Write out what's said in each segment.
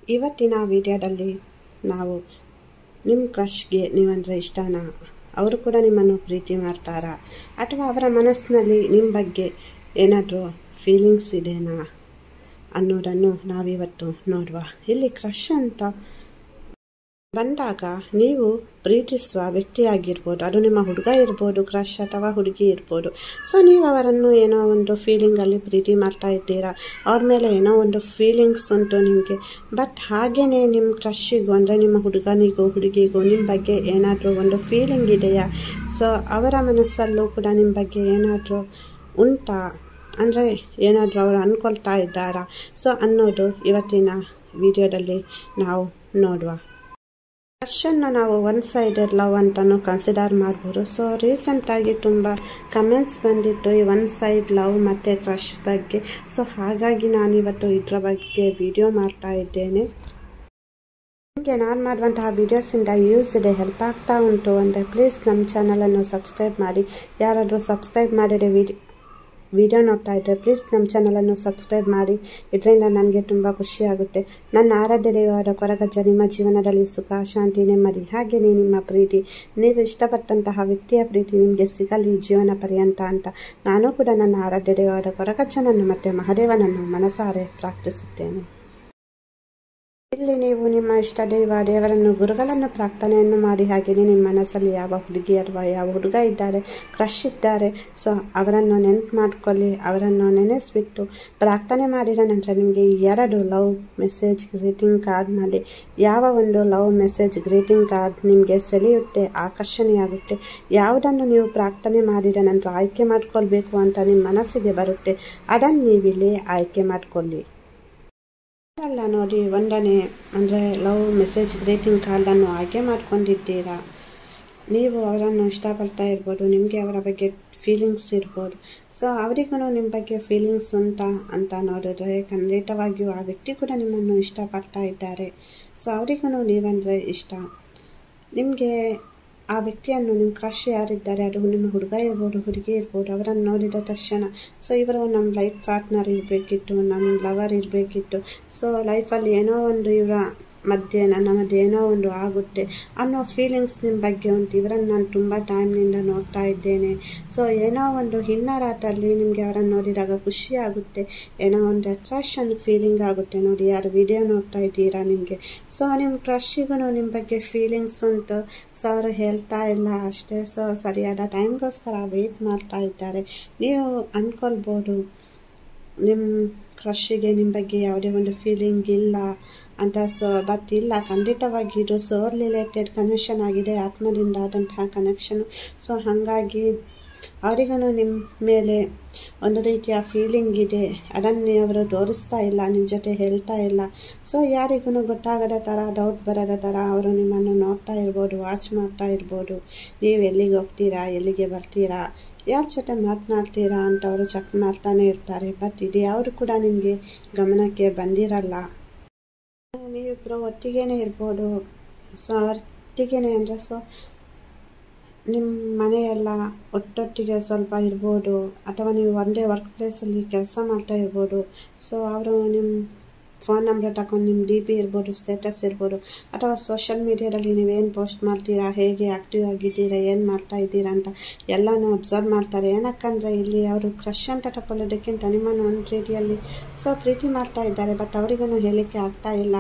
ಇವತ್ತಿನ ವಿಡಿಯೋದಲ್ಲಿ ನಾವು ನಿಮ್ಮ ಕ್ರಶ್ಗೆ ನೀವಂದರೆ ಇಷ್ಟನಾ ಅವರು ಕೂಡ ನಿಮ್ಮನ್ನು ಪ್ರೀತಿ ಮಾಡ್ತಾರಾ ಅಥವಾ ಅವರ ಮನಸ್ಸಿನಲ್ಲಿ ನಿಮ್ಮ ಬಗ್ಗೆ ಏನಾದರೂ ಫೀಲಿಂಗ್ಸ್ ಇದೆನಾ ಅನ್ನೋದನ್ನು ನಾವಿವತ್ತು ನೋಡುವ ಇಲ್ಲಿ ಕ್ರಶ್ ಅಂತ ಬಂದಾಗ ನೀವು ಪ್ರೀತಿಸುವ ವ್ಯಕ್ತಿಯಾಗಿರ್ಬೋದು ಅದು ನಿಮ್ಮ ಹುಡುಗ ಇರ್ಬೋದು ಕ್ರಶ್ ಅಥವಾ ಹುಡುಗಿ ಇರ್ಬೋದು ಸೊ ನೀವು ಅವರನ್ನು ಏನೋ ಒಂದು ಫೀಲಿಂಗಲ್ಲಿ ಪ್ರೀತಿ ಮಾಡ್ತಾ ಇದ್ದೀರಾ ಅವ್ರ ಮೇಲೆ ಏನೋ ಒಂದು ಫೀಲಿಂಗ್ಸ್ ಉಂಟು ನಿಮಗೆ ಬಟ್ ಹಾಗೆಯೇ ನಿಮ್ಮ ಕ್ರಶ್ಶಿಗೂ ಅಂದರೆ ನಿಮ್ಮ ಹುಡುಗನಿಗೂ ಹುಡುಗಿಗೂ ನಿಮ್ಮ ಬಗ್ಗೆ ಏನಾದರೂ ಒಂದು ಫೀಲಿಂಗ್ ಇದೆಯಾ ಸೊ ಅವರ ಮನಸ್ಸಲ್ಲೂ ಕೂಡ ನಿಮ್ಮ ಬಗ್ಗೆ ಏನಾದರೂ ಉಂಟಾ ಅಂದರೆ ಏನಾದರೂ ಅವರು ಅಂದ್ಕೊಳ್ತಾ ಇದ್ದಾರಾ ಸೊ ಅನ್ನೋದು ಇವತ್ತಿನ ವಿಡಿಯೋದಲ್ಲಿ ನಾವು ನೋಡುವ ಕ್ರಶನ್ನು ನಾವು ಒನ್ ಸೈಡೆಡ್ ಲವ್ ಅಂತಲೂ ಕನ್ಸಿಡರ್ ಮಾಡ್ಬೋದು ಸೊ ರೀಸೆಂಟಾಗಿ ತುಂಬ ಕಮೆಂಟ್ಸ್ ಬಂದಿತ್ತು ಈ ಒನ್ ಸೈಡ್ ಲವ್ ಮತ್ತು ಕ್ರಶ್ ಬಗ್ಗೆ ಸೊ ಹಾಗಾಗಿ ನಾನಿವತ್ತು ಇದರ ಬಗ್ಗೆ ವಿಡಿಯೋ ಮಾಡ್ತಾ ಇದ್ದೇನೆ ನಿಮಗೆ ನಾನು ಮಾಡುವಂತಹ ವೀಡಿಯೋಸಿಂದ ಯೂಸ್ ಇದೆ ಹೆಲ್ಪ್ ಆಗ್ತಾ ಉಂಟು ಅಂದರೆ ಪ್ಲೀಸ್ ನಮ್ಮ ಚಾನಲನ್ನು ಸಬ್ಸ್ಕ್ರೈಬ್ ಮಾಡಿ ಯಾರಾದರೂ ಸಬ್ಸ್ಕ್ರೈಬ್ ಮಾಡಿದರೆ ವಿಡಿ ವಿಡಿಯೋ ನೋಡ್ತಾ ಇದ್ದರೆ ಪ್ಲೀಸ್ ನಮ್ಮ ಚಾನಲನ್ನು ಸಬ್ಸ್ಕ್ರೈಬ್ ಮಾಡಿ ಇದರಿಂದ ನನಗೆ ತುಂಬ ಖುಷಿಯಾಗುತ್ತೆ ನನ್ನ ಆರಾಧ್ಯ ದೇವರ ಕೊರಗಜ್ಜ ನಿಮ್ಮ ಜೀವನದಲ್ಲಿ ಸುಖ ಶಾಂತಿ ನೆಮ್ಮದಿ ಹಾಗೆಯೇ ನಿಮ್ಮ ಪ್ರೀತಿ ನೀವು ಇಷ್ಟಪಟ್ಟಂತಹ ವ್ಯಕ್ತಿಯ ಪ್ರೀತಿ ನಿಮಗೆ ಸಿಗಲಿ ಜೀವನ ಪರ್ಯಂತ ಅಂತ ನಾನು ಕೂಡ ನನ್ನ ಆರಾಧ್ಯ ದೇವರ ಕೊರಗಜ್ಜನನ್ನು ಮತ್ತು ಮಹಾದೇವನನ್ನು ಮನಸಾರೆ ಪ್ರಾರ್ಥಿಸುತ್ತೇನೆ ಇಲ್ಲಿ ನೀವು ನಿಮ್ಮ ಇಷ್ಟ ದೈವ ದೇವರನ್ನು ಗುರುಗಳನ್ನು ಪ್ರಾರ್ಥನೆಯನ್ನು ಮಾಡಿ ಹಾಗೆಯೇ ನಿಮ್ಮ ಮನಸ್ಸಲ್ಲಿ ಯಾವ ಹುಡುಗಿ ಅಥವಾ ಯಾವ ಹುಡುಗ ಇದ್ದಾರೆ ಕ್ರಶ್ ಇದ್ದಾರೆ ಸೊ ಅವರನ್ನು ನೆನಪು ಮಾಡಿಕೊಳ್ಳಿ ಅವರನ್ನು ನೆನೆಸ್ಬಿಟ್ಟು ಪ್ರಾರ್ಥನೆ ಮಾಡಿದ ನಂತರ ನಿಮಗೆ ಎರಡು ಲವ್ ಮೆಸೇಜ್ ಗ್ರೀಟಿಂಗ್ ಕಾರ್ಡ್ನಲ್ಲಿ ಯಾವ ಒಂದು ಲವ್ ಮೆಸೇಜ್ ಗ್ರೀಟಿಂಗ್ ಕಾರ್ಡ್ ನಿಮಗೆ ಸೆಳೆಯುತ್ತೆ ಆಕರ್ಷಣೆಯಾಗುತ್ತೆ ಯಾವುದನ್ನು ನೀವು ಪ್ರಾರ್ಥನೆ ಮಾಡಿದ ನಂತರ ಆಯ್ಕೆ ಮಾಡಿಕೊಳ್ಬೇಕು ಅಂತ ನಿಮ್ಮ ಮನಸ್ಸಿಗೆ ಬರುತ್ತೆ ಅದನ್ನು ನೀವಿಲ್ಲಿ ಆಯ್ಕೆ ಮಾಡಿಕೊಳ್ಳಿ ಅಲ್ಲ ನೋಡಿ ಒಂದನೇ ಅಂದರೆ ಲವ್ ಮೆಸೇಜ್ ಗ್ರೀಟಿಂಗ್ ಕಾರ್ಡನ್ನು ಆಯ್ಕೆ ಮಾಡ್ಕೊಂಡಿದ್ದೀರಾ ನೀವು ಅವರನ್ನು ಇಷ್ಟಪಡ್ತಾ ಇರ್ಬೋದು ನಿಮಗೆ ಅವರ ಬಗ್ಗೆ ಫೀಲಿಂಗ್ಸ್ ಇರ್ಬೋದು ಸೊ ಅವರಿಗೂ ನಿಮ್ಮ ಬಗ್ಗೆ ಫೀಲಿಂಗ್ಸ್ ಉಂಟಾ ಅಂತ ನೋಡಿದ್ರೆ ಖಂಡಿತವಾಗಿಯೂ ಆ ವ್ಯಕ್ತಿ ಕೂಡ ನಿಮ್ಮನ್ನು ಇಷ್ಟಪಡ್ತಾ ಇದ್ದಾರೆ ಸೊ ಅವರಿಗೂ ನೀವಂದರೆ ಇಷ್ಟ ನಿಮಗೆ ಆ ವ್ಯಕ್ತಿಯನ್ನು ನಿಮ್ಮ ಕ್ರಶ್ ಯಾರಿದ್ದಾರೆ ಅದು ನಿಮ್ಮ ಹುಡುಗ ಇರ್ಬೋದು ಹುಡುಗಿ ಇರ್ಬೋದು ಅವರನ್ನು ನೋಡಿದ ತಕ್ಷಣ ಸೊ ಇವರು ನಮ್ಮ ಲೈಫ್ ಪಾರ್ಟ್ನರ್ ಇರಬೇಕಿತ್ತು ನಮ್ಮ ಲವರ್ ಇರಬೇಕಿತ್ತು ಸೊ ಲೈಫಲ್ಲಿ ಏನೋ ಒಂದು ಇವರ ಮಧ್ಯೆ ನನ್ನ ಮಧ್ಯೆ ಏನೋ ಒಂದು ಆಗುತ್ತೆ ಅನ್ನೋ ಫೀಲಿಂಗ್ಸ್ ನಿಮ್ಮ ಬಗ್ಗೆ ಉಂಟು ಇವರನ್ನು ನಾನು ತುಂಬ ಟೈಮ್ನಿಂದ ನೋಡ್ತಾ ಇದ್ದೇನೆ ಸೊ ಏನೋ ಒಂದು ಹಿನ್ನರಾತಲ್ಲಿ ನಿಮಗೆ ಅವರನ್ನು ನೋಡಿದಾಗ ಖುಷಿ ಆಗುತ್ತೆ ಏನೋ ಒಂದು ಅಟ್ರಾಕ್ಷನ್ ಫೀಲಿಂಗ್ ಆಗುತ್ತೆ ನೋಡಿ ಯಾರು ವಿಡಿಯೋ ನೋಡ್ತಾ ಇದ್ದೀರಾ ನಿಮಗೆ ಸೊ ನಿಮ್ಮ ಕ್ರಶ್ಶಿಗೂ ನಿಮ್ಮ ಬಗ್ಗೆ ಫೀಲಿಂಗ್ಸ್ ಉಂಟು ಸೊ ಅವರು ಹೇಳ್ತಾ ಇಲ್ಲ ಅಷ್ಟೇ ಸೊ ಸರಿಯಾದ ಟೈಮ್ಗೋಸ್ಕರ ವೆಯ್ಟ್ ಮಾಡ್ತಾ ಇದ್ದಾರೆ ನೀವು ಅಂದ್ಕೊಳ್ಬೋದು ನಿಮ್ಮ ಕ್ರಶ್ಶಿಗೆ ನಿಮ್ಮ ಬಗ್ಗೆ ಯಾವುದೇ ಒಂದು ಫೀಲಿಂಗ್ ಇಲ್ಲ ಅಂತ ಸೊ ಬಟ್ ಇಲ್ಲ ಖಂಡಿತವಾಗಿ ಇದು ಸೋರ್ ರಿಲೇಟೆಡ್ ಕನೆಕ್ಷನ್ ಆಗಿದೆ ಆತ್ಮದಿಂದ ಆದಂತಹ ಕನೆಕ್ಷನು ಸೊ ಹಾಗಾಗಿ ಅವರಿಗೂ ನಿಮ್ಮ ಮೇಲೆ ಒಂದು ರೀತಿಯ ಫೀಲಿಂಗ್ ಇದೆ ಅದನ್ನು ಅವರು ತೋರಿಸ್ತಾ ಇಲ್ಲ ನಿಮ್ಮ ಜೊತೆ ಹೇಳ್ತಾ ಇಲ್ಲ ಸೊ ಯಾರಿಗೂ ಗೊತ್ತಾಗದ ಥರ ಡೌಟ್ ಬರದ ಥರ ಅವರು ನಿಮ್ಮನ್ನು ನೋಡ್ತಾ ಇರ್ಬೋದು ವಾಚ್ ಮಾಡ್ತಾ ಇರ್ಬೋದು ನೀವು ಎಲ್ಲಿಗೆ ಹೋಗ್ತೀರಾ ಎಲ್ಲಿಗೆ ಬರ್ತೀರಾ ಯಾರ ಜೊತೆ ಮಾತನಾಡ್ತೀರಾ ಅಂತ ಅವರು ಚೆಕ್ ಮಾಡ್ತಾನೆ ಇರ್ತಾರೆ ಬಟ್ ಇದು ಯಾವುದು ಕೂಡ ನಿಮಗೆ ಗಮನಕ್ಕೆ ಬಂದಿರಲ್ಲ ನೀವಿಬ್ಬರು ಒಟ್ಟಿಗೆನೇ ಇರ್ಬೋದು ಸೊ ಒಟ್ಟಿಗೆನೇ ಅಂದರೆ ಸೊ ನಿಮ್ಮ ಮನೆಯೆಲ್ಲ ಒಟ್ಟೊಟ್ಟಿಗೆ ಸ್ವಲ್ಪ ಇರ್ಬೋದು ಅಥವಾ ನೀವು ಒಂದೇ ವರ್ಕ್ ಪ್ಲೇಸಲ್ಲಿ ಕೆಲಸ ಮಾಡ್ತಾ ಇರ್ಬೋದು ಸೊ ಅವರು ನಿಮ್ಮ ಫೋನ್ ನಂಬರ್ ತಗೊಂಡು ನಿಮ್ಮ ಡಿ ಪಿ ಇರ್ಬೋದು ಸ್ಟೇಟಸ್ ಇರ್ಬೋದು ಅಥವಾ ಸೋಷಿಯಲ್ ಮೀಡಿಯಾದಲ್ಲಿ ನೀವೇನು ಪೋಸ್ಟ್ ಮಾಡ್ತೀರಾ ಹೇಗೆ ಆ್ಯಕ್ಟಿವ್ ಆಗಿದ್ದೀರಾ ಏನು ಮಾಡ್ತಾ ಇದ್ದೀರಾ ಅಂತ ಎಲ್ಲನೂ ಅಬ್ಸರ್ವ್ ಮಾಡ್ತಾರೆ ಏನಕ್ಕಂದರೆ ಇಲ್ಲಿ ಅವರು ಕ್ರಶ್ ಅಂತ ತಗೊಳ್ಳೋದಕ್ಕಿಂತ ನಿಮ್ಮನ್ನು ಒಂದು ರೀತಿಯಲ್ಲಿ ಸೊ ಪ್ರೀತಿ ಮಾಡ್ತಾ ಇದ್ದಾರೆ ಬಟ್ ಅವರಿಗೂ ಹೇಳಲಿಕ್ಕೆ ಆಗ್ತಾ ಇಲ್ಲ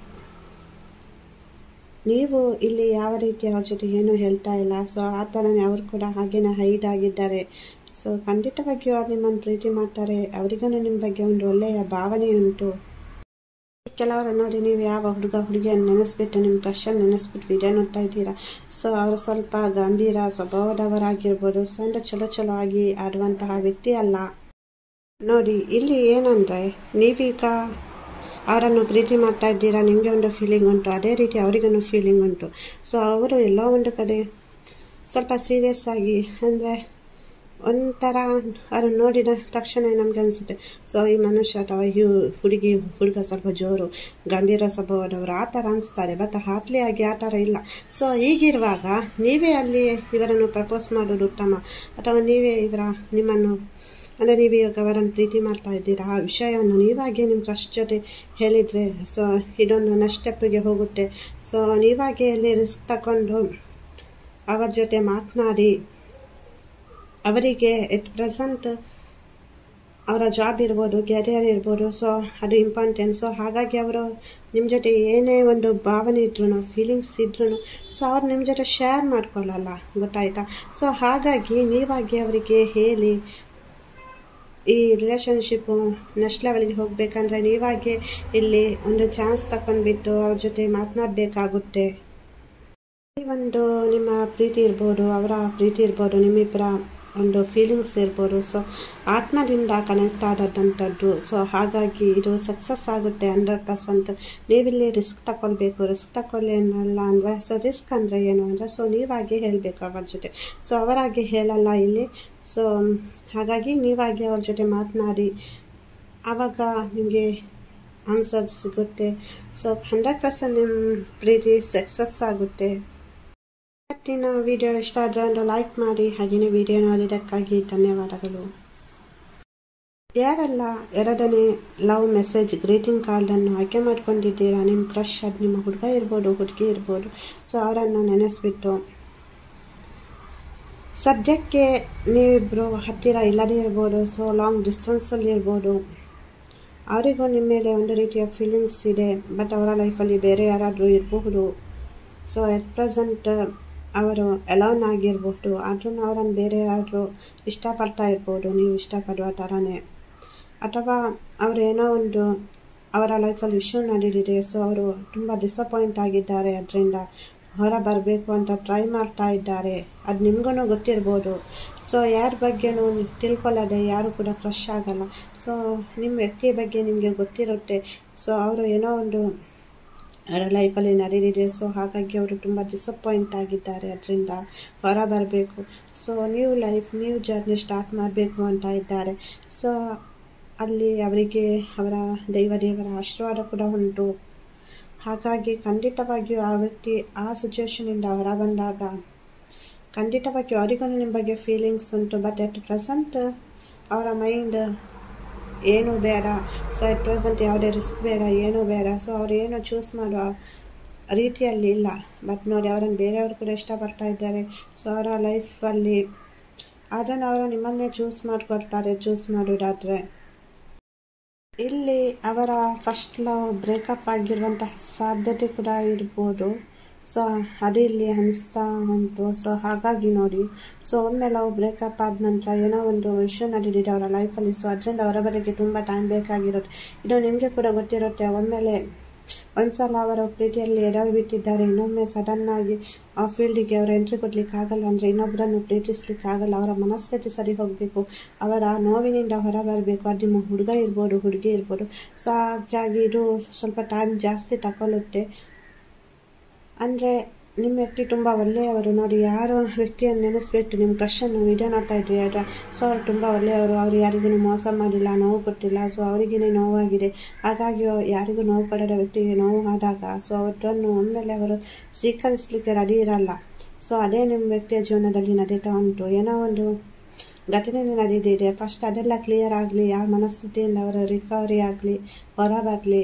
ನೀವು ಇಲ್ಲಿ ಯಾವ ರೀತಿ ಅವ್ರ ಜೊತೆ ಏನೂ ಹೇಳ್ತಾ ಇಲ್ಲ ಸೊ ಆ ಥರನೇ ಅವರು ಕೂಡ ಹಾಗೇನೆ ಹೈಡ್ ಆಗಿದ್ದಾರೆ ಸೊ ಖಂಡಿತವಾಗಿಯೂ ಅವ್ರು ನಿಮ್ಮನ್ನು ಪ್ರೀತಿ ಮಾಡ್ತಾರೆ ಅವರಿಗೂ ನಿಮ್ಮ ಬಗ್ಗೆ ಒಂದು ಒಳ್ಳೆಯ ಭಾವನೆ ಉಂಟು ಕೆಲವರು ನೋಡಿ ನೀವು ಯಾವ ಹುಡುಗ ಹುಡುಗಿಯನ್ನು ನೆನೆಸ್ಬಿಟ್ಟು ನಿಮ್ಮ ಕ್ರಶನ್ನು ನೆನೆಸ್ಬಿಟ್ಟು ವಿಡಿಯೋ ನೋಡ್ತಾ ಇದ್ದೀರಾ ಸೊ ಅವರು ಸ್ವಲ್ಪ ಗಂಭೀರ ಸ್ವಭಾವದವರಾಗಿರ್ಬೋದು ಸೊ ಅಂದರೆ ಚಲೋ ಚಲೋ ಆಗಿ ಆಡುವಂತಹ ವ್ಯಕ್ತಿ ಅಲ್ಲ ನೋಡಿ ಇಲ್ಲಿ ಏನಂದರೆ ನೀವೀಗ ಅವರನ್ನು ಪ್ರೀತಿ ಮಾಡ್ತಾ ಇದ್ದೀರಾ ನಿಮಗೆ ಒಂದು ಫೀಲಿಂಗ್ ಉಂಟು ಅದೇ ರೀತಿ ಅವರಿಗೂ ಫೀಲಿಂಗ್ ಉಂಟು ಸೊ ಅವರು ಎಲ್ಲೋ ಒಂದು ಕಡೆ ಸ್ವಲ್ಪ ಸೀರಿಯಸ್ ಆಗಿ ಅಂದರೆ ಒಂಥರ ಅದನ್ನು ನೋಡಿದ ತಕ್ಷಣ ನಮಗೆ ಅನಿಸುತ್ತೆ ಸೊ ಈ ಮನುಷ್ಯ ಅಥವಾ ಈ ಹುಡುಗಿ ಹುಡುಗ ಸ್ವಲ್ಪ ಜೋರು ಗಂಭೀರ ಸ್ವಭಾವದವರು ಆ ಥರ ಅನಿಸ್ತಾರೆ ಬಟ್ ಹಾಟ್ಲಿ ಆಗಿ ಆ ಥರ ಇಲ್ಲ ಸೊ ಈಗಿರುವಾಗ ನೀವೇ ಅಲ್ಲಿ ಇವರನ್ನು ಪ್ರಪೋಸ್ ಮಾಡೋದು ಉತ್ತಮ ಅಥವಾ ನೀವೇ ಇವರ ನಿಮ್ಮನ್ನು ಅಂದರೆ ನೀವು ಇವಾಗ ಅವರನ್ನು ಪ್ರೀತಿ ಮಾಡ್ತಾ ಇದ್ದೀರಾ ಆ ವಿಷಯವನ್ನು ನೀವಾಗೆ ನಿಮ್ಮ ಕ್ರಶ್ ಜೊತೆ ಹೇಳಿದರೆ ಸೊ ಇದೊಂದು ನೆಕ್ಸ್ಟ್ ಸ್ಟೆಪ್ಪಿಗೆ ಹೋಗುತ್ತೆ ಸೊ ನೀವಾಗೆ ಅಲ್ಲಿ ರಿಸ್ಕ್ ತಗೊಂಡು ಅವರ ಜೊತೆ ಮಾತನಾಡಿ ಅವರಿಗೆ ಎಟ್ ಪ್ರೆಸೆಂಟ್ ಅವರ ಜಾಬ್ ಇರ್ಬೋದು ಕೆರಿಯರ್ ಇರ್ಬೋದು ಸೊ ಅದು ಇಂಪಾರ್ಟೆಂಟ್ ಸೊ ಹಾಗಾಗಿ ಅವರು ನಿಮ್ಮ ಜೊತೆ ಏನೇ ಒಂದು ಭಾವನೆ ಇದ್ರೂ ಫೀಲಿಂಗ್ಸ್ ಇದ್ರೂ ಸೊ ಅವ್ರು ನಿಮ್ಮ ಜೊತೆ ಶೇರ್ ಮಾಡ್ಕೊಳ್ಳಲ್ಲ ಗೊತ್ತಾಯ್ತಾ ಸೊ ಹಾಗಾಗಿ ನೀವಾಗಿ ಅವರಿಗೆ ಹೇಳಿ ಈ ರಿಲೇಷನ್ಶಿಪ್ಪು ನೆಕ್ಸ್ಟ್ ಲೆವೆಲ್ಗೆ ಹೋಗಬೇಕಂದ್ರೆ ನೀವಾಗೆ ಇಲ್ಲಿ ಒಂದು ಚಾನ್ಸ್ ತಗೊಂಡ್ಬಿಟ್ಟು ಅವ್ರ ಜೊತೆ ಮಾತನಾಡಬೇಕಾಗುತ್ತೆ ಈ ಒಂದು ನಿಮ್ಮ ಪ್ರೀತಿ ಇರ್ಬೋದು ಅವರ ಪ್ರೀತಿ ಇರ್ಬೋದು ನಿಮ್ಮಿಬ್ಬರ ಒಂದು ಫೀಲಿಂಗ್ಸ್ ಇರ್ಬೋದು ಸೊ ಆತ್ಮದಿಂದ ಕನೆಕ್ಟ್ ಆದಂಥದ್ದು ಸೊ ಹಾಗಾಗಿ ಇದು ಸಕ್ಸಸ್ ಆಗುತ್ತೆ ಹಂಡ್ರೆಡ್ ಪರ್ಸೆಂಟ್ ನೀವಿಲ್ಲಿ ರಿಸ್ಕ್ ತಗೊಳ್ಬೇಕು ರಿಸ್ಕ್ ತಗೊಳ್ಳಿ ಅನ್ನಲ್ಲ ಅಂದರೆ ಸೊ ರಿಸ್ಕ್ ಅಂದರೆ ಏನು ಅಂದರೆ ಸೊ ನೀವಾಗಿ ಹೇಳಬೇಕು ಅವರ ಜೊತೆ ಸೊ ಅವರಾಗಿ ಹೇಳಲ್ಲ ಇಲ್ಲಿ ಸೊ ಹಾಗಾಗಿ ನೀವಾಗಿ ಅವ್ರ ಜೊತೆ ಮಾತನಾಡಿ ಆವಾಗ ನಿಮಗೆ ಆನ್ಸರ್ ಸಿಗುತ್ತೆ ಸೊ ಹಂಡ್ರೆಡ್ ಪರ್ಸೆಂಟ್ ನಿಮ್ಮ ಪ್ರೀತಿ ಸಕ್ಸಸ್ ಆಗುತ್ತೆ ಇವತ್ತಿನ ವಿಡಿಯೋ ಇಷ್ಟ ಆದರೆ ಒಂದು ಲೈಕ್ ಮಾಡಿ ಹಾಗೆಯೇ ವಿಡಿಯೋ ನೋಡಿದ್ದಕ್ಕಾಗಿ ಧನ್ಯವಾದಗಳು ಯಾರೆಲ್ಲ ಎರಡನೇ ಲವ್ ಮೆಸೇಜ್ ಗ್ರೀಟಿಂಗ್ ಕಾರ್ಡನ್ನು ಆಯ್ಕೆ ಮಾಡ್ಕೊಂಡಿದ್ದೀರಾ ನಿಮ್ಮ ಕ್ರಶ್ ಅದು ನಿಮ್ಮ ಹುಡುಗ ಇರ್ಬೋದು ಹುಡುಗಿ ಇರ್ಬೋದು ಸೊ ಅವರನ್ನು ನೆನೆಸ್ಬಿಟ್ಟು ಸದ್ಯಕ್ಕೆ ನೀವಿಬ್ಬರು ಹತ್ತಿರ ಇಲ್ಲದೇ ಇರ್ಬೋದು ಸೊ ಲಾಂಗ್ ಡಿಸ್ಟೆನ್ಸಲ್ಲಿ ಇರ್ಬೋದು ಅವರಿಗೂ ನಿಮ್ಮ ಮೇಲೆ ಒಂದು ರೀತಿಯ ಫೀಲಿಂಗ್ಸ್ ಇದೆ ಬಟ್ ಅವರ ಲೈಫಲ್ಲಿ ಬೇರೆ ಯಾರಾದರೂ ಇರಬಹುದು ಸೊ ಎಟ್ ಪ್ರೆಸೆಂಟ್ ಅವರು ಎಲೋನ್ ಆಗಿರ್ಬೋದು ಆದ್ರೂ ಅವರನ್ನು ಬೇರೆ ಯಾರಾದರೂ ಇಷ್ಟಪಡ್ತಾ ಇರ್ಬೋದು ನೀವು ಇಷ್ಟಪಡುವ ಥರನೇ ಅಥವಾ ಅವರು ಏನೋ ಒಂದು ಅವರ ಲೈಫಲ್ಲಿ ಇಶ್ಯೂ ನಡೆದಿದೆ ಸೊ ಅವರು ತುಂಬ ಡಿಸಪಾಯಿಂಟ್ ಆಗಿದ್ದಾರೆ ಅದರಿಂದ ಹೊರ ಬರಬೇಕು ಅಂತ ಟ್ರೈ ಮಾಡ್ತಾ ಇದ್ದಾರೆ ಅದು ನಿಮಗೂ ಗೊತ್ತಿರ್ಬೋದು ಸೊ ಯಾರ ಬಗ್ಗೆನೂ ತಿಳ್ಕೊಳ್ಳದೆ ಯಾರು ಕೂಡ ಫ್ರೆಶ್ ಆಗಲ್ಲ ಸೊ ನಿಮ್ಮ ವ್ಯಕ್ತಿ ಬಗ್ಗೆ ನಿಮಗೆ ಗೊತ್ತಿರುತ್ತೆ ಸೊ ಅವರು ಏನೋ ಒಂದು ಅವರ ಲೈಫಲ್ಲಿ ನಡೆದಿದೆ ಸೊ ಹಾಗಾಗಿ ಅವರು ತುಂಬ ಡಿಸಪಾಯಿಂಟ್ ಆಗಿದ್ದಾರೆ ಅದರಿಂದ ಹೊರ ಬರಬೇಕು so new life new journey start ಮಾಡಬೇಕು ಅಂತ ಇದ್ದಾರೆ ಸೊ ಅಲ್ಲಿ ಅವರಿಗೆ ಅವರ ದೈವ ದೇವರ ಆಶೀರ್ವಾದ ಕೂಡ ಉಂಟು ಹಾಗಾಗಿ ಖಂಡಿತವಾಗಿಯೂ ಆ ವ್ಯಕ್ತಿ ಆ ಸಿಚುವೇಶನಿಂದ ಹೊರ ಬಂದಾಗ ಖಂಡಿತವಾಗಿಯೂ ಅವರಿಗೂ ನಿಮ್ಮ ಬಗ್ಗೆ ಫೀಲಿಂಗ್ಸ್ ಉಂಟು ಬಟ್ ಅಟ್ ಪ್ರೆಸೆಂಟ್ ಅವರ ಮೈಂಡ್ ಏನೂ ಬೇಡ ಸೊ ಅಟ್ ಪ್ರೆಸೆಂಟ್ ಯಾವುದೇ ರಿಸ್ಕ್ ಬೇಡ ಏನೂ ಬೇಡ ಸೊ ಅವ್ರು ಏನು ಚೂಸ್ ಮಾಡುವ ರೀತಿಯಲ್ಲಿ ಇಲ್ಲ ಬಟ್ ನೋಡಿ ಅವರನ್ನು ಬೇರೆಯವರು ಕೂಡ ಇಷ್ಟಪಡ್ತಾ ಇದ್ದಾರೆ ಸೊ ಅವರ ಲೈಫಲ್ಲಿ ಆದ್ರೂ ಅವರು ನಿಮ್ಮನ್ನೇ ಚೂಸ್ ಮಾಡ್ಕೊಳ್ತಾರೆ ಚೂಸ್ ಮಾಡೋದಾದರೆ ಇಲ್ಲಿ ಅವರ ಫಸ್ಟ್ ಲವ್ ಬ್ರೇಕಪ್ ಆಗಿರುವಂತಹ ಸಾಧ್ಯತೆ ಕೂಡ ಇರ್ಬೋದು ಸೊ ಅದು ಇಲ್ಲಿ ಅನಿಸ್ತಾ ಉಂಟು ಸೊ ಹಾಗಾಗಿ ನೋಡಿ ಸೊ ಒಮ್ಮೆ ಲವ್ ಬ್ರೇಕಪ್ ಆದ ನಂತರ ಏನೋ ಒಂದು ಇಶ್ಯೂ ನಡೆದಿದೆ ಅವರ ಲೈಫಲ್ಲಿ ಸೊ ಅದರಿಂದ ಅವರ ಬಳಿಗೆ ತುಂಬ ಟೈಮ್ ಬೇಕಾಗಿರುತ್ತೆ ಇದು ನಿಮಗೆ ಕೂಡ ಗೊತ್ತಿರುತ್ತೆ ಒಮ್ಮೆಲೆ ಒಂದ್ಸಲ ಅವರ ಪ್ರೀತಿಯಲ್ಲಿ ಎಡವಿ ಬಿಟ್ಟಿದ್ದಾರೆ ಇನ್ನೊಮ್ಮೆ ಸಡನ್ನಾಗಿ ಆ ಫೀಲ್ಡಿಗೆ ಅವರು ಎಂಟ್ರಿ ಕೊಡ್ಲಿಕ್ಕೆ ಆಗಲ್ಲ ಅಂದರೆ ಇನ್ನೊಬ್ಬರನ್ನು ಪ್ರೀತಿಸ್ಲಿಕ್ಕೆ ಆಗಲ್ಲ ಅವರ ಮನಸ್ಥಿತಿ ಸರಿ ಹೋಗಬೇಕು ಅವರ ನೋವಿನಿಂದ ಹೊರ ಬರಬೇಕು ಅದು ನಿಮ್ಮ ಹುಡುಗ ಇರ್ಬೋದು ಹುಡುಗಿ ಇರ್ಬೋದು ಸೊ ಹಾಗಾಗಿ ಇದು ಸ್ವಲ್ಪ ಟೈಮ್ ಜಾಸ್ತಿ ತಗೊಳ್ಳುತ್ತೆ ಅಂದರೆ ನಿಮ್ಮ ವ್ಯಕ್ತಿ ತುಂಬ ಒಳ್ಳೆಯವರು ನೋಡಿ ಯಾರೋ ವ್ಯಕ್ತಿಯನ್ನು ನೆನೆಸ್ಬಿಟ್ಟು ನಿಮ್ಮ ಕ್ರಶನ್ನು ವಿಡಿಯೋ ನೋಡ್ತಾ ಇದ್ರಿ ಅದ್ರ ಸೊ ಅವ್ರು ತುಂಬ ಒಳ್ಳೆಯವರು ಅವ್ರು ಯಾರಿಗೂ ಮೋಸ ಮಾಡಿಲ್ಲ ನೋವು ಕೊಟ್ಟಿಲ್ಲ ಸೊ ಅವರಿಗೇ ನೋವಾಗಿದೆ ಹಾಗಾಗಿ ಯಾರಿಗೂ ನೋವು ಪಡೆದ ವ್ಯಕ್ತಿಗೆ ನೋವು ಆದಾಗ ಸೊ ಅವರನ್ನು ಒಮ್ಮೆಲೆ ಅವರು ಸ್ವೀಕರಿಸಲಿಕ್ಕೆ ರೆಡಿ ಇರಲ್ಲ ಸೊ ಅದೇ ನಿಮ್ಮ ವ್ಯಕ್ತಿಯ ಜೀವನದಲ್ಲಿ ನಡೀತಾ ಉಂಟು ಏನೋ ಒಂದು ಘಟನೆ ನಡೆದಿದೆ ಫಸ್ಟ್ ಅದೆಲ್ಲ ಕ್ಲಿಯರ್ ಆಗಲಿ ಯಾವ ಮನಸ್ಥಿತಿಯಿಂದ ಅವರ ರಿಕವರಿ ಆಗಲಿ ಹೊರ ಬರಲಿ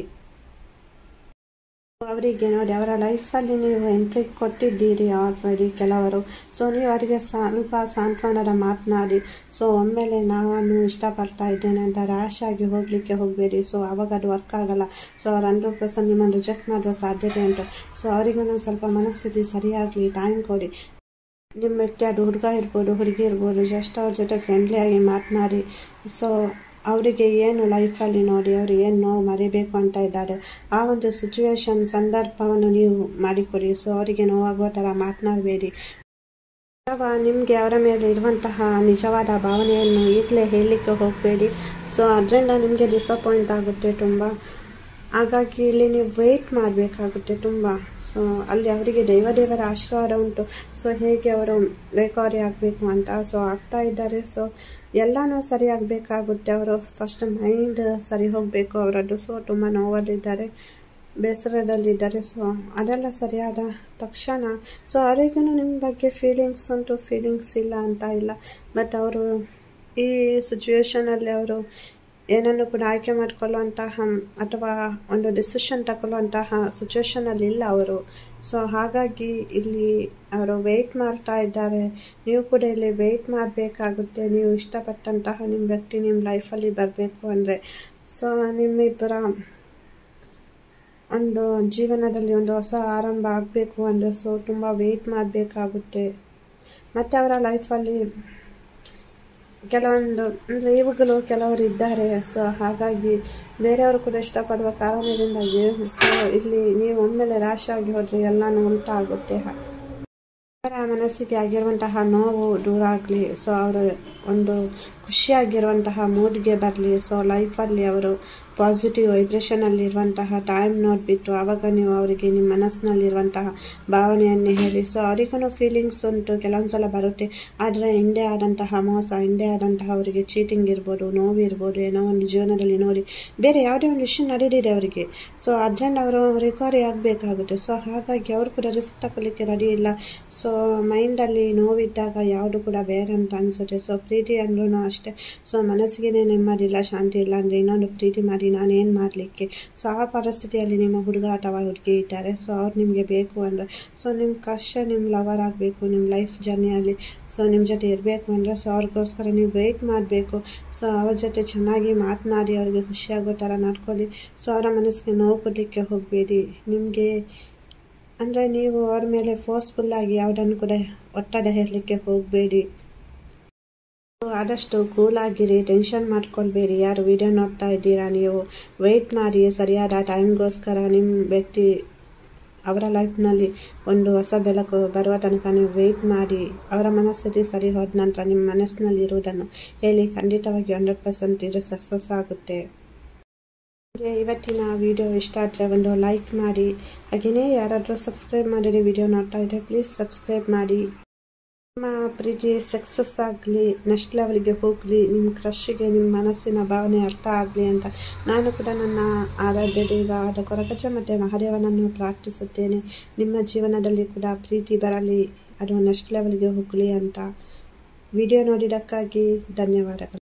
ಅವರಿಗೆ ನೋಡಿ ಅವರ ಲೈಫಲ್ಲಿ ನೀವು ಎಂಟ್ರಿ ಕೊಟ್ಟಿದ್ದೀರಿ ಆಲ್ರೆಡಿ ಕೆಲವರು ಸೊ ನೀವು ಅವರಿಗೆ ಸ್ವಲ್ಪ ಸಾಂತ್ವನದ ಮಾತನಾಡಿ ಸೊ ಒಮ್ಮೆಲೆ ನಾನು ಇಷ್ಟಪಡ್ತಾ ಇದ್ದೇನೆ ಅಂತ ರ್ಯಾಶ್ ಆಗಿ ಹೋಗಲಿಕ್ಕೆ ಹೋಗಬೇಡಿ ಸೊ ಅವಾಗ ಅದು ವರ್ಕ್ ಆಗಲ್ಲ ಸೊ ಅವ್ರು ಹಂಡ್ರೆಡ್ ಪರ್ಸೆಂಟ್ ನಿಮ್ಮನ್ನು ರಿಜೆಕ್ಟ್ ಮಾಡುವ ಸಾಧ್ಯತೆ ಉಂಟು ಸೊ ಅವರಿಗೂ ಸ್ವಲ್ಪ ಮನಸ್ಥಿತಿ ಸರಿಯಾಗಲಿ ಟೈಮ್ ಕೊಡಿ ನಿಮ್ಮ ವ್ಯಕ್ತಿ ಅದು ಹುಡುಗ ಇರ್ಬೋದು ಹುಡುಗಿ ಇರ್ಬೋದು ಜಸ್ಟ್ ಅವ್ರ ಜೊತೆ ಫ್ರೆಂಡ್ಲಿಯಾಗಿ ಮಾತನಾಡಿ ಸೊ ಅವರಿಗೆ ಏನು ಲೈಫಲ್ಲಿ ನೋಡಿ ಅವರು ಏನು ನೋವು ಮರಿಬೇಕು ಅಂತ ಇದ್ದಾರೆ ಆ ಒಂದು ಸಿಚುವೇಶನ್ ಸಂದರ್ಭವನ್ನು ನೀವು ಮಾಡಿಕೊಡಿ ಸೊ ಅವರಿಗೆ ನೋವಾಗುವ ಥರ ಮಾತನಾಡಬೇಡಿ ಅಥವಾ ನಿಮಗೆ ಅವರ ಮೇಲೆ ಇರುವಂತಹ ನಿಜವಾದ ಭಾವನೆಯನ್ನು ಈಗಲೇ ಹೇಳಲಿಕ್ಕೆ ಹೋಗಬೇಡಿ ಸೊ ಅದರಿಂದ ನಿಮಗೆ ಡಿಸಪಾಯಿಂಟ್ ಆಗುತ್ತೆ ತುಂಬ ಹಾಗಾಗಿ ಇಲ್ಲಿ ನೀವು ವೆಯ್ಟ್ ಮಾಡಬೇಕಾಗುತ್ತೆ ತುಂಬ ಸೊ ಅಲ್ಲಿ ಅವರಿಗೆ ದೈವ ದೇವರ ಆಶೀರ್ವಾದ ಉಂಟು ಸೊ ಹೇಗೆ ಅವರು ರಿಕವರಿ ಆಗಬೇಕು ಅಂತ ಸೊ ಆಗ್ತಾ ಇದ್ದಾರೆ ಸೊ ಎಲ್ಲನೂ ಸರಿ ಆಗಬೇಕಾಗುತ್ತೆ ಅವರು ಫಸ್ಟ್ ಮೈಂಡ್ ಸರಿ ಹೋಗಬೇಕು ಅವರದ್ದು ಸೊ ತುಂಬ ನೋವಲ್ಲಿದ್ದಾರೆ ಬೇಸರದಲ್ಲಿದ್ದಾರೆ ಸೊ ಅದೆಲ್ಲ ಸರಿಯಾದ ತಕ್ಷಣ ಸೊ ಅವರಿಗೂ ನಿಮ್ಮ ಬಗ್ಗೆ ಫೀಲಿಂಗ್ಸ್ ಉಂಟು ಫೀಲಿಂಗ್ಸ್ ಇಲ್ಲ ಅಂತ ಇಲ್ಲ ಬಟ್ ಅವರು ಈ ಸಿಚುವೇಶನಲ್ಲಿ ಅವರು ಏನನ್ನು ಕೂಡ ಆಯ್ಕೆ ಮಾಡಿಕೊಳ್ಳುವಂತಹ ಅಥವಾ ಒಂದು ಡಿಸಿಷನ್ ತಗೊಳ್ಳುವಂತಹ ಸಿಚುವೇಶನಲ್ಲಿ ಇಲ್ಲ ಅವರು ಸೊ ಹಾಗಾಗಿ ಇಲ್ಲಿ ಅವರು ವೆಯ್ಟ್ ಮಾಡ್ತಾ ಇದ್ದಾರೆ ನೀವು ಕೂಡ ಇಲ್ಲಿ ವೆಯ್ಟ್ ಮಾಡಬೇಕಾಗುತ್ತೆ ನೀವು ಇಷ್ಟಪಟ್ಟಂತಹ ನಿಮ್ಮ ವ್ಯಕ್ತಿ ನಿಮ್ಮ ಲೈಫಲ್ಲಿ ಬರಬೇಕು ಅಂದರೆ ಸೊ ನಿಮ್ಮಿಬ್ಬರ ಒಂದು ಜೀವನದಲ್ಲಿ ಒಂದು ಹೊಸ ಆರಂಭ ಆಗಬೇಕು ಅಂದರೆ ಸೊ ತುಂಬ ವೆಯ್ಟ್ ಮಾಡಬೇಕಾಗುತ್ತೆ ಮತ್ತು ಅವರ ಲೈಫಲ್ಲಿ ಕೆಲವೊಂದು ಅಂದರೆ ಇವುಗಳು ಕೆಲವರು ಇದ್ದಾರೆ ಸೊ ಹಾಗಾಗಿ ಬೇರೆಯವರು ಕೂಡ ಇಷ್ಟಪಡುವ ಕಾರಣದಿಂದಾಗಿ ಸೊ ಇಲ್ಲಿ ನೀವು ಒಮ್ಮೆಲೆ ರಾಶಿ ಆಗಿ ಹೋದರೆ ಎಲ್ಲನೂ ಉಲ್ಟಾ ಆಗುತ್ತೆ ಅವರ ಮನಸ್ಸಿಗೆ ಆಗಿರುವಂತಹ ನೋವು ದೂರ ಆಗಲಿ ಸೊ ಅವರು ಒಂದು ಖುಷಿಯಾಗಿರುವಂತಹ ಮೂಡ್ಗೆ ಬರಲಿ ಸೊ ಲೈಫಲ್ಲಿ ಅವರು ಪಾಸಿಟಿವ್ ವೈಬ್ರೇಷನಲ್ಲಿ ಇರುವಂತಹ ಟೈಮ್ ನೋಡಿಬಿಟ್ಟು ಆವಾಗ ನೀವು ಅವರಿಗೆ ನಿಮ್ಮ ಮನಸ್ಸಿನಲ್ಲಿರುವಂತಹ ಭಾವನೆಯನ್ನೇ ಹೇಳಿ ಸೊ ಅವರಿಗೂ ಫೀಲಿಂಗ್ಸ್ ಉಂಟು ಕೆಲವೊಂದು ಸಲ ಬರುತ್ತೆ ಆದರೆ ಹಿಂದೆ ಆದಂತಹ ಮೋಸ ಹಿಂದೆ ಆದಂತಹ ಅವರಿಗೆ ಚೀಟಿಂಗ್ ಇರ್ಬೋದು ನೋವು ಇರ್ಬೋದು ಏನೋ ಒಂದು ಜೀವನದಲ್ಲಿ ನೋಡಿ ಬೇರೆ ಯಾವುದೇ ಒಂದು ವಿಷಯ ನಡೆದಿದೆ ಅವರಿಗೆ ಸೊ ಅದರಿಂದ ಅವರು ರಿಕವರಿ ಆಗಬೇಕಾಗುತ್ತೆ ಸೊ ಹಾಗಾಗಿ ಅವರು ಕೂಡ ರಿಸ್ಕ್ ತಗೊಳ್ಳಿಕ್ಕೆ ರೆಡಿ ಇಲ್ಲ ಸೊ ಮೈಂಡಲ್ಲಿ ನೋವಿದ್ದಾಗ ಯಾವುದು ಕೂಡ ಬೇರೆ ಅಂತ ಅನಿಸುತ್ತೆ ಸೊ ಪ್ರೀತಿ ಅಂದ್ರೂ ಅಷ್ಟೇ ಸೊ ಮನಸ್ಸಿಗೆ ನೆಮ್ಮದಿ ಇಲ್ಲ ಶಾಂತಿ ಇಲ್ಲ ಅಂದರೆ ಇನ್ನೊಂದು ಪ್ರೀತಿ ಮಾಡಿ ನಾನೇನು ಮಾಡಲಿಕ್ಕೆ ಸೊ ಆ ಪರಿಸ್ಥಿತಿಯಲ್ಲಿ ನಿಮ್ಮ ಹುಡುಗ ಅಥವಾ ಹುಡುಗಿ ಇದ್ದಾರೆ ಸೊ ಅವ್ರು ನಿಮಗೆ ಬೇಕು ಅಂದರೆ ಸೊ ನಿಮ್ಮ ಕಷ್ಟ ನಿಮ್ಮ ಲವರ್ ಆಗಬೇಕು ನಿಮ್ಮ ಲೈಫ್ ಜರ್ನಿಯಲ್ಲಿ ಸೊ ನಿಮ್ಮ ಜೊತೆ ಇರಬೇಕು ಅಂದರೆ ಸೊ ಅವ್ರಿಗೋಸ್ಕರ ನೀವು ವೆಯ್ಟ್ ಮಾಡಬೇಕು ಸೊ ಅವ್ರ ಜೊತೆ ಚೆನ್ನಾಗಿ ಮಾತನಾಡಿ ಅವ್ರಿಗೆ ಖುಷಿಯಾಗೋ ಥರ ನಡ್ಕೊಳ್ಳಿ ಸೊ ಅವರ ಮನಸ್ಸಿಗೆ ನೋವು ಕೊಡಲಿಕ್ಕೆ ಹೋಗಬೇಡಿ ನಿಮಗೆ ಅಂದರೆ ನೀವು ಅವ್ರ ಮೇಲೆ ಫೋರ್ಸ್ಫುಲ್ಲಾಗಿ ಯಾವುದನ್ನು ಕೂಡ ಒತ್ತಡ ಹೇಳಲಿಕ್ಕೆ ಹೋಗಬೇಡಿ ಆದಷ್ಟು ಕೂಲಾಗಿರಿ ಟೆನ್ಷನ್ ಮಾಡ್ಕೊಳ್ಬೇಡಿ ಯಾರು ವಿಡಿಯೋ ನೋಡ್ತಾ ಇದ್ದೀರಾ ನೀವು ವೆಯ್ಟ್ ಮಾಡಿ ಸರಿಯಾದ ಟೈಮ್ಗೋಸ್ಕರ ನಿಮ್ಮ ವ್ಯಕ್ತಿ ಅವರ ಲೈಫ್ನಲ್ಲಿ ಒಂದು ಹೊಸ ಬೆಳಕು ಬರುವ ತನಕ ನೀವು ವೆಯ್ಟ್ ಮಾಡಿ ಅವರ ಮನಸ್ಥಿತಿ ಸರಿ ಹೋದ ನಂತರ ನಿಮ್ಮ ಮನಸ್ಸಿನಲ್ಲಿ ಇರುವುದನ್ನು ಹೇಳಿ ಖಂಡಿತವಾಗಿ ಹಂಡ್ರೆಡ್ ಪರ್ಸೆಂಟ್ ಇದು ಸಕ್ಸಸ್ ಆಗುತ್ತೆ ನಿಮಗೆ ಇವತ್ತಿನ ವಿಡಿಯೋ ಇಷ್ಟ ಆದರೆ ಒಂದು ಲೈಕ್ ಮಾಡಿ ಹಾಗೆಯೇ ಯಾರಾದರೂ ಸಬ್ಸ್ಕ್ರೈಬ್ ಮಾಡಿರಿ ವಿಡಿಯೋ ನೋಡ್ತಾ ಇದ್ದರೆ ಪ್ಲೀಸ್ ಸಬ್ಸ್ಕ್ರೈಬ್ ಮಾಡಿ ನಿಮ್ಮ ಪ್ರೀತಿ ಸಕ್ಸಸ್ ಆಗಲಿ ನೆಕ್ಸ್ಟ್ ಲೆವೆಲ್ಗೆ ಹೋಗಲಿ ನಿಮ್ಮ ಕ್ರಶ್ಗೆ ನಿಮ್ಮ ಮನಸ್ಸಿನ ಭಾವನೆ ಅರ್ಥ ಆಗಲಿ ಅಂತ ನಾನು ಕೂಡ ನನ್ನ ಆರಾಧ್ಯ ದೇವ ಆದ ಕೊರಗಜ ಮತ್ತು ಮಹಾದೇವನನ್ನು ಪ್ರಾರ್ಥಿಸುತ್ತೇನೆ ನಿಮ್ಮ ಜೀವನದಲ್ಲಿ ಕೂಡ ಪ್ರೀತಿ ಬರಲಿ ಅದು ನೆಕ್ಸ್ಟ್ ಲೆವೆಲ್ಗೆ ಹೋಗಲಿ ಅಂತ ವಿಡಿಯೋ ನೋಡಿದ್ದಕ್ಕಾಗಿ ಧನ್ಯವಾದಗಳು